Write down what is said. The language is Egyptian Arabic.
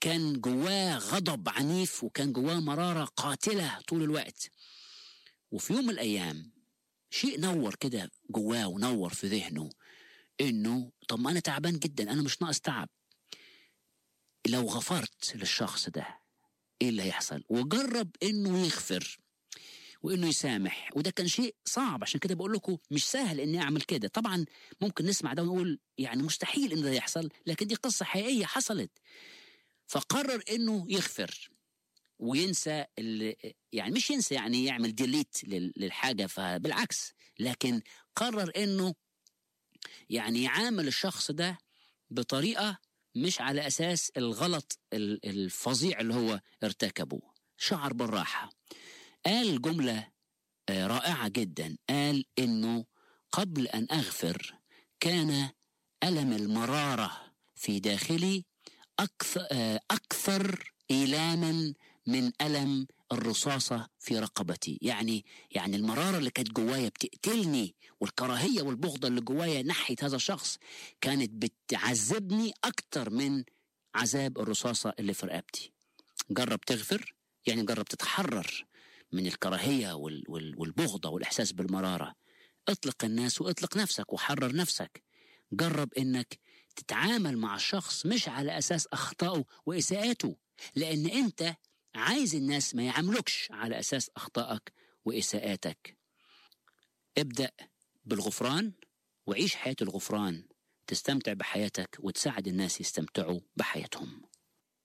كان جواه غضب عنيف وكان جواه مرارة قاتلة طول الوقت وفي يوم من الأيام شيء نور كده جواه ونور في ذهنه إنه طب ما أنا تعبان جدا أنا مش ناقص تعب لو غفرت للشخص ده إيه اللي هيحصل وجرب إنه يغفر وانه يسامح وده كان شيء صعب عشان كده بقول لكم مش سهل اني اعمل كده طبعا ممكن نسمع ده ونقول يعني مستحيل ان ده يحصل لكن دي قصه حقيقيه حصلت فقرر انه يغفر وينسى اللي يعني مش ينسى يعني يعمل ديليت للحاجه فبالعكس لكن قرر انه يعني يعامل الشخص ده بطريقه مش على اساس الغلط الفظيع اللي هو ارتكبه شعر بالراحه قال جمله رائعه جدا قال انه قبل ان اغفر كان الم المراره في داخلي اكثر اكثر ايلاما من الم الرصاصه في رقبتي يعني يعني المراره اللي كانت جوايا بتقتلني والكراهيه والبغضه اللي جوايا ناحيه هذا الشخص كانت بتعذبني اكتر من عذاب الرصاصه اللي في رقبتي جرب تغفر يعني جرب تتحرر من الكراهيه والبغضه والاحساس بالمراره اطلق الناس واطلق نفسك وحرر نفسك جرب انك تتعامل مع الشخص مش على اساس اخطائه واساءاته لان انت عايز الناس ما يعاملوكش على اساس اخطائك واساءاتك ابدا بالغفران وعيش حياه الغفران تستمتع بحياتك وتساعد الناس يستمتعوا بحياتهم